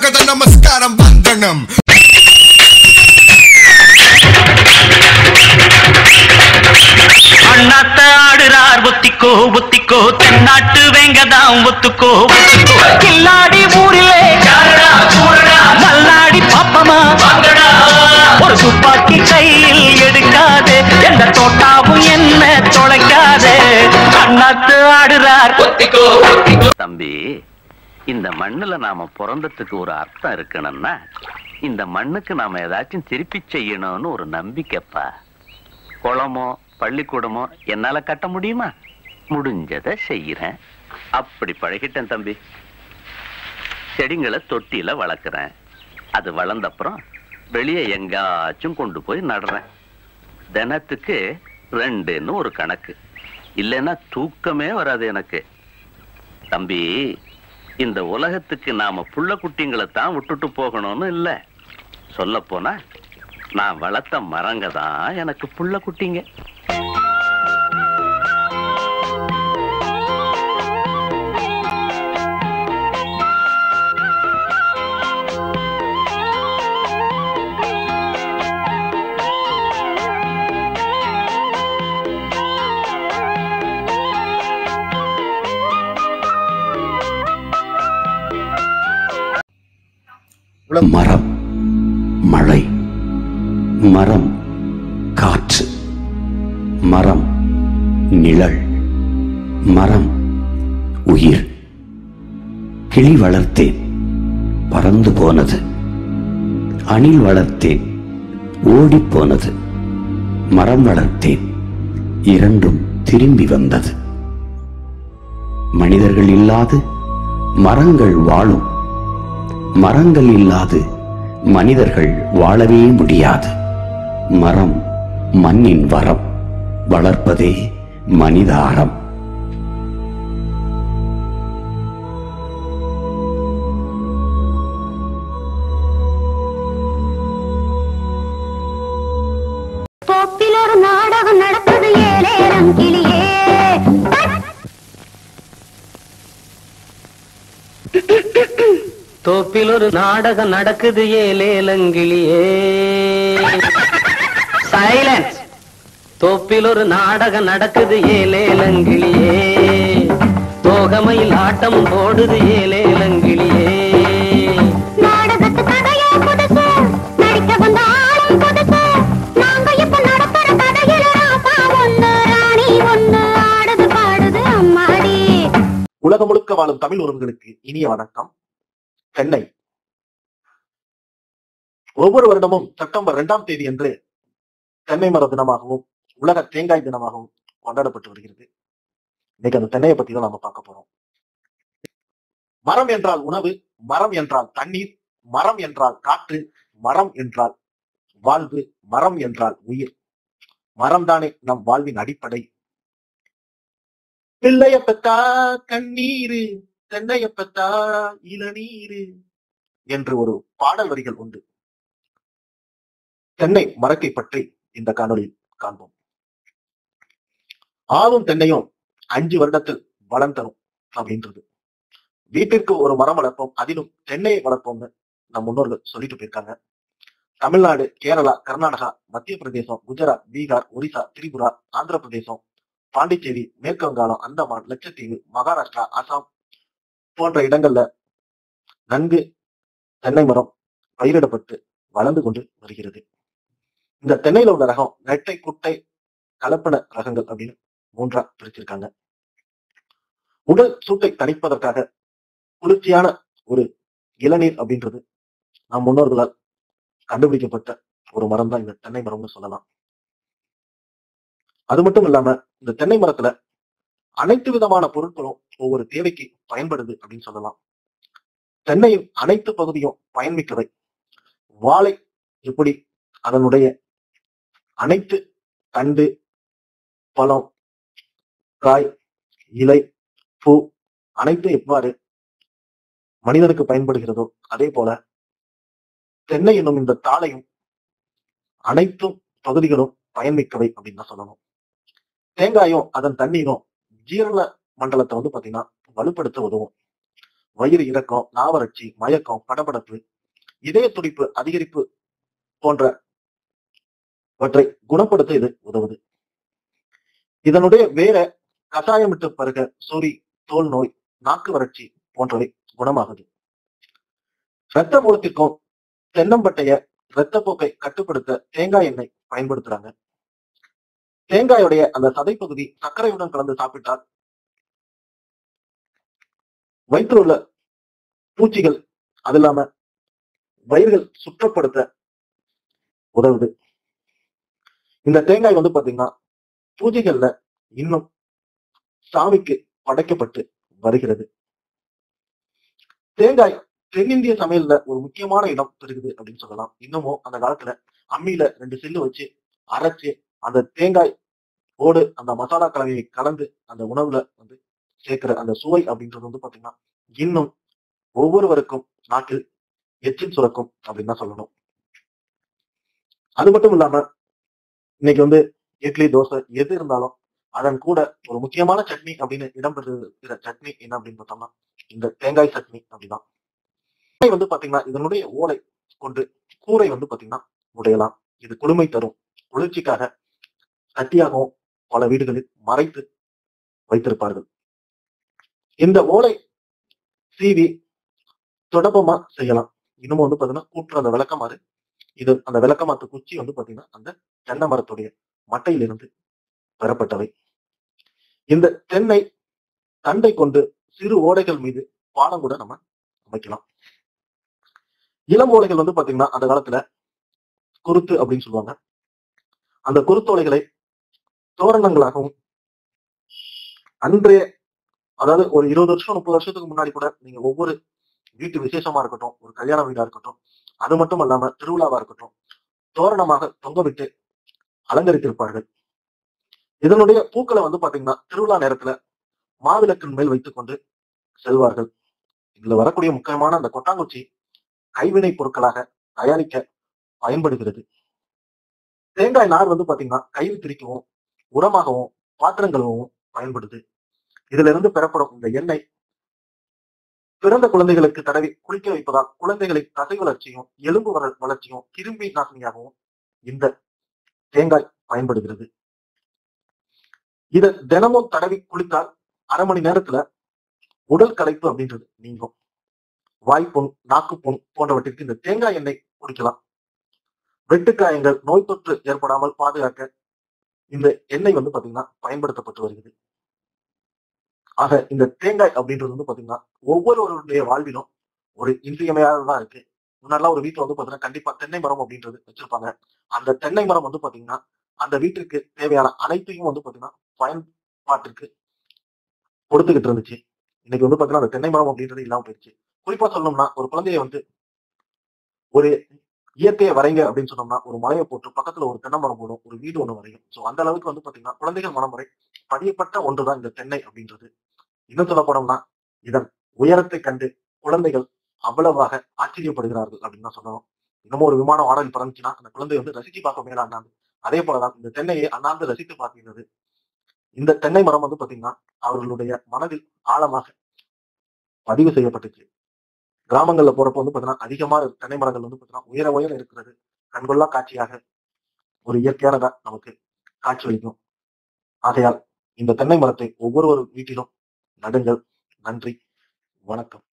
కదా నమస్కారం వందనం அண்ணாத்த ஆடுறார் ஒத்திக்கோ ஒத்திக்கோ தென்னாட்டு வெங்கதாம் ஒத்துக்கோ ஒத்துக்கோ கில்லாடி ஊரிலே மல்லாடி பாப்பமா ஒரு துப்பாக்கி கையில் எடுக்காது எந்த தோட்டாவும் என்ன தொலைக்காது அண்ணாத்து ஆடுறார் ஒத்திக்கோ ஒத்திக்கோ தம்பி இந்த மண்ணுல நாம பிறந்ததுக்கு ஒரு அர்த்தம் இருக்கணும்னா இந்த மண்ணுக்கு நாம ஏதாச்சும் திருப்பி செய்யணும்னு ஒரு நம்பிக்கைப்பா குளமோ பள்ளிக்கூடமோ என்னால கட்ட முடியுமா முடிஞ்சதை செய்யறேன் அப்படி பழகிட்டேன் தம்பி செடிங்களை தொட்டியில வளர்க்குறேன் அது வளர்ந்தப்புறம் வெளியே எங்காச்சும் கொண்டு போய் நடுறேன் தினத்துக்கு ரெண்டுன்னு ஒரு கணக்கு இல்லைன்னா தூக்கமே வராது எனக்கு தம்பி இந்த உலகத்துக்கு நாம புள்ள குட்டிங்களை தான் விட்டுட்டு போகணும்னு இல்ல சொல்ல போனா நான் வளர்த்த மரங்க தான் எனக்கு புள்ள குட்டிங்க மரம் மழை மரம் காற்று மரம் நிழல் மரம் உயிர் கிளி வளர்த்தேன் பறந்து போனது அணில் வளர்த்தேன் ஓடிப் போனது மரம் வளர்த்தேன் இரண்டும் திரும்பி வந்தது மனிதர்கள் இல்லாது மரங்கள் வாழும் மரங்கள் இல்லாது மனிதர்கள் வாழவே முடியாது மரம் மண்ணின் வரம் வளர்ப்பதே மனிதாரம் போப்பில் ஒரு நாடகம் நடக்குது ஏலேரம் கிளியே தோப்பில் ஒரு நாடகம் நடக்குது ஏலேலங்கிளியே சைலன்ஸ் தோப்பில் ஒரு நாடகம் நடக்குது ஏலேலங்கிளியே தோகமையில் ஆட்டம் போடுது ஏலேலங்கிளியே நாடகத்து கதையே புதுசு நடிக்க வந்த ஆளும் புதுசு நாங்க இப்ப நடத்துற கதையில ராசா ஒண்ணு ராணி ஒண்ணு ஆடுது பாடுது அம்மாடி உலகம் முழுக்க வாழும் தமிழ் உறவுகளுக்கு இனிய வணக்கம் சென்னை ஒவ்வொரு வருடமும் செப்டம்பர் இரண்டாம் தேதி அன்று தென்னை மர தினமாகவும் உலக தேங்காய் தினமாகவும் கொண்டாடப்பட்டு வருகிறது இன்னைக்கு அந்த தென்னையை பத்தி தான் நாம பார்க்க போறோம் மரம் என்றால் உணவு மரம் என்றால் தண்ணீர் மரம் என்றால் காற்று மரம் என்றால் வாழ்வு மரம் என்றால் உயிர் மரம்தானே நம் வாழ்வின் அடிப்படை பிள்ளைய பெத்தா கண்ணீரு தென்னைய பெத்தா இளநீரு என்று ஒரு பாடல் வரிகள் உண்டு தென்னை மரத்தை பற்றி இந்த காணொளியில் காண்போம் ஆவும் தென்னையும் அஞ்சு வருடத்தில் வளம் தரும் அப்படின்றது வீட்டிற்கு ஒரு மரம் வளர்ப்போம் அதிலும் தென்னையை வளர்ப்போம்னு நம் முன்னோர்கள் சொல்லிட்டு போயிருக்காங்க தமிழ்நாடு கேரளா கர்நாடகா மத்திய பிரதேசம் குஜராத் பீகார் ஒரிசா திரிபுரா ஆந்திர பிரதேசம் பாண்டிச்சேரி மேற்கு வங்காளம் அந்தமான் லட்சத்தீவு மகாராஷ்டிரா அசாம் போன்ற இடங்கள்ல நன்கு தென்னை மரம் பயிரிடப்பட்டு வளர்ந்து கொண்டு வருகிறது இந்த தென்னையில உள்ள ரகம் நெட்டை குட்டை கலப்பன ரகங்கள் அப்படின்னு மூன்றா பிரிச்சிருக்காங்க உடல் சூட்டை தணிப்பதற்காக குளிர்ச்சியான ஒரு இளநீர் அப்படின்றது நம் முன்னோர்களால் கண்டுபிடிக்கப்பட்ட ஒரு மரம் தான் இந்த தென்னை மரம்னு சொல்லலாம் அது மட்டும் இல்லாம இந்த தென்னை மரத்துல அனைத்து விதமான பொருட்களும் ஒவ்வொரு தேவைக்கு பயன்படுது அப்படின்னு சொல்லலாம் தென்னையின் அனைத்து பகுதியும் பயன்மிக்கவை வாழை எப்படி அதனுடைய அனைத்து தண்டு பழம் காய் இலை பூ அனைத்தும் எவ்வாறு மனிதனுக்கு பயன்படுகிறதோ அதே போல தென்னை என்னும் இந்த தாளையும் அனைத்தும் பகுதிகளும் பயன்மிக்கவை அப்படின்னு தான் சொல்லணும் தேங்காயும் அதன் தண்ணீரும் ஜீரண மண்டலத்தை வந்து பாத்தீங்கன்னா வலுப்படுத்த உதவும் வயிறு இறக்கம் நாவறட்சி மயக்கம் படபடப்பு இதய துடிப்பு அதிகரிப்பு போன்றவற்றை குணப்படுத்த இது உதவுது இதனுடைய வேற கஷாயமிட்டு பருக சொறி தோல் நோய் நாக்கு வறட்சி போன்றவை குணமாகுது இரத்த மூலத்திற்கும் தென்னம்பட்டைய இரத்தப்போக்கை கட்டுப்படுத்த தேங்காய் எண்ணெய் பயன்படுத்துறாங்க தேங்காயுடைய அந்த சதைப்பகுதி சர்க்கரையுடன் கலந்து சாப்பிட்டால் வயிற்றில் உள்ள பூச்சிகள் அது இல்லாம வயிறுகள் சுற்றப்படுத்த உதவுது இந்த தேங்காய் வந்து பாத்தீங்கன்னா பூஜைகள்ல இன்னும் சாமிக்கு படைக்கப்பட்டு வருகிறது தேங்காய் தென்னிந்திய சமையல்ல ஒரு முக்கியமான இடம் பெறுகிறது அப்படின்னு சொல்லலாம் இன்னமும் அந்த காலத்துல அம்மியில ரெண்டு சில்லு வச்சு அரைச்சு அந்த தேங்காய் ஓடு அந்த மசாலா கலவையை கலந்து அந்த உணவுல வந்து சேர்க்கிற அந்த சுவை அப்படின்றது வந்து பாத்தீங்கன்னா இன்னும் ஒவ்வொருவருக்கும் நாட்டில் எச்சில் சுரக்கும் அப்படின்னு தான் சொல்லணும் அது மட்டும் இல்லாம இன்னைக்கு வந்து இட்லி தோசை எது இருந்தாலும் அதன் கூட ஒரு முக்கியமான சட்னி அப்படின்னு இடம்பெறுகிற சட்னி என்ன அப்படின்னு பார்த்தோம்னா இந்த தேங்காய் சட்னி அப்படிதான் தேங்காய் வந்து பாத்தீங்கன்னா இதனுடைய ஓலை கொண்டு கூரை வந்து பாத்தீங்கன்னா உடையலாம் இது குளுமை தரும் குளிர்ச்சிக்காக கட்டியாகவும் பல வீடுகளில் மறைத்து வைத்திருப்பார்கள் இந்த ஓலை சீவி தொடப்பமா செய்யலாம் இன்னமும் வந்து பாத்தீங்கன்னா கூற்று அந்த விளக்கமாறு இது அந்த விளக்கமாத்து குச்சி வந்து பாத்தீங்கன்னா அந்த தென்னை மரத்துடைய மட்டையிலிருந்து பெறப்பட்டவை இந்த தென்னை தண்டை கொண்டு சிறு ஓடைகள் மீது பாலம் கூட நம்ம அமைக்கலாம் இளம் ஓலைகள் வந்து பாத்தீங்கன்னா அந்த காலத்துல குருத்து அப்படின்னு சொல்லுவாங்க அந்த குருத்தோலைகளை தோரணங்களாகவும் அன்றைய அதாவது ஒரு இருபது வருஷம் முப்பது வருஷத்துக்கு முன்னாடி கூட நீங்க ஒவ்வொரு வீட்டு விசேஷமா இருக்கட்டும் ஒரு கல்யாண வீடா இருக்கட்டும் அது மட்டும் இல்லாம திருவிழாவா இருக்கட்டும் தோரணமாக தொங்க விட்டு அலங்கரித்திருப்பார்கள் இதனுடைய பூக்களை வந்து பாத்தீங்கன்னா திருவிழா நேரத்துல மாவிளக்கின் மேல் வைத்துக் கொண்டு செல்வார்கள் இதுல வரக்கூடிய முக்கியமான அந்த கொட்டாங்குச்சி கைவினை பொருட்களாக தயாரிக்க பயன்படுகிறது தேங்காய் நார் வந்து பாத்தீங்கன்னா கயிறு திரிக்கவும் உரமாகவும் பாத்திரங்களும் பயன்படுது இதுல இருந்து பெறப்படும் இந்த எண்ணெய் பிறந்த குழந்தைகளுக்கு தடவி குளிக்க வைப்பதால் குழந்தைகளின் தசை வளர்ச்சியும் எலும்பு வள- வளர்ச்சியும் கிருமி நாசினியாகவும் இந்த தேங்காய் பயன்படுகிறது இத தினமும் தடவி குளித்தால் அரை மணி நேரத்துல உடல் களைப்பு அப்படின்றது நீங்கும் வாய்ப்புண் நாக்குப்புண் போன்றவற்றிற்கு இந்த தேங்காய் எண்ணெய் குடிக்கலாம் வெட்டுக்காயங்கள் நோய் தொற்று ஏற்படாமல் பாதுகாக்க இந்த எண்ணெய் வந்து பாத்தீங்கன்னா பயன்படுத்தப்பட்டு வருகிறது ஆக இந்த தேங்காய் அப்படின்றது வந்து பாத்தீங்கன்னா ஒவ்வொருவருடைய வாழ்விலும் ஒரு இன்றியமையாததா இருக்கு முன்னாடிலாம் ஒரு வீட்டுல வந்து பாத்தீங்கன்னா கண்டிப்பா தென்னை மரம் அப்படின்றது வச்சிருப்பாங்க அந்த தென்னை மரம் வந்து பாத்தீங்கன்னா அந்த வீட்டிற்கு தேவையான அனைத்தையும் வந்து பாத்தீங்கன்னா பயன்பாட்டிற்கு கொடுத்துக்கிட்டு இருந்துச்சு இன்னைக்கு வந்து பாத்தீங்கன்னா அந்த தென்னை மரம் அப்படின்றது இல்லாம போயிடுச்சு குறிப்பா சொல்லணும்னா ஒரு குழந்தைய வந்து ஒரு இயற்கையை வரைங்க அப்படின்னு சொன்னோம்னா ஒரு மலையை போட்டு பக்கத்துல ஒரு தென்னை மரம் போடும் ஒரு வீடு ஒண்ணு வரையும் சோ அந்த அளவுக்கு வந்து பாத்தீங்கன்னா குழந்தைகள் மனமுறை பதியப்பட்ட ஒன்றுதான் இந்த தென்னை அப்படின்றது இன்னும் சொல்ல போனோம்னா இதன் உயரத்தை கண்டு குழந்தைகள் அவ்வளவாக ஆச்சரியப்படுகிறார்கள் அப்படின்னு தான் சொல்லணும் இன்னமும் ஒரு விமானம் வாடகை பறந்துச்சுன்னா அந்த குழந்தை வந்து ரசிச்சு பார்க்க மேல அண்ணாந்து அதே போலதான் இந்த தென்னையை அண்ணாந்து ரசித்து பார்க்கிறது இந்த தென்னை மரம் வந்து பாத்தீங்கன்னா அவர்களுடைய மனதில் ஆழமாக பதிவு செய்யப்பட்டுச்சு கிராமங்கள்ல போறப்ப வந்து பாத்தீங்கன்னா அதிகமா தென்னை மரங்கள் வந்து பாத்தீங்கன்னா உயர உயர இருக்கிறது கண்கொள்ளா காட்சியாக ஒரு இயற்கையானதா நமக்கு காட்சியளிக்கும் ஆகையால் இந்த தென்னை மரத்தை ஒவ்வொரு வீட்டிலும் நடுங்கள் நன்றி வணக்கம்